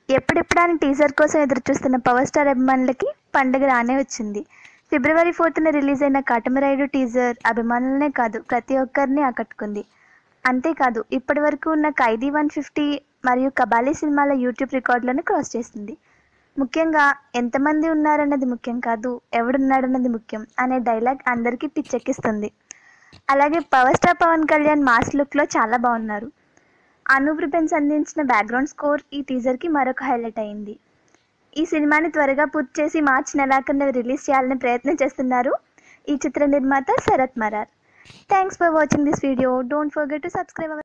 ఎప్పుడెప్పుడని teaser కోసం ఎదురు చూస్తున్న పవర్ స్టార్ అభిమానులకి పండుగ రానే వచ్చింది ఫిబ్రవరి ఫోర్త్న రిలీజ్ అయిన కాటమరాయుడు టీజర్ అభిమానులనే కాదు ప్రతి ఒక్కరిని ఆకట్టుకుంది అంతేకాదు ఇప్పటి వరకు ఉన్న ఖైదీ వన్ ఫిఫ్టీ మరియు కబాలీ సినిమాల యూట్యూబ్ రికార్డులను క్రాస్ చేసింది ముఖ్యంగా ఎంతమంది ఉన్నారన్నది ముఖ్యం కాదు ఎవడున్నాడన్నది ముఖ్యం అనే డైలాగ్ అందరికీ పిచ్చెక్కిస్తుంది అలాగే power star Pawan Kalyan mass లుక్లో చాలా బాగున్నారు అనూప్ రిపెన్స్ అందించిన బ్యాక్గ్రౌండ్ స్కోర్ ఈ టీజర్కి మరొక హైలైట్ అయింది ఈ సినిమాని త్వరగా పూర్తి చేసి మార్చి నెలాఖరున రిలీజ్ చేయాలని ప్రయత్నం చేస్తున్నారు ఈ చిత్ర నిర్మాత Sharath Marar thanks for watching this video don't forget to subscribe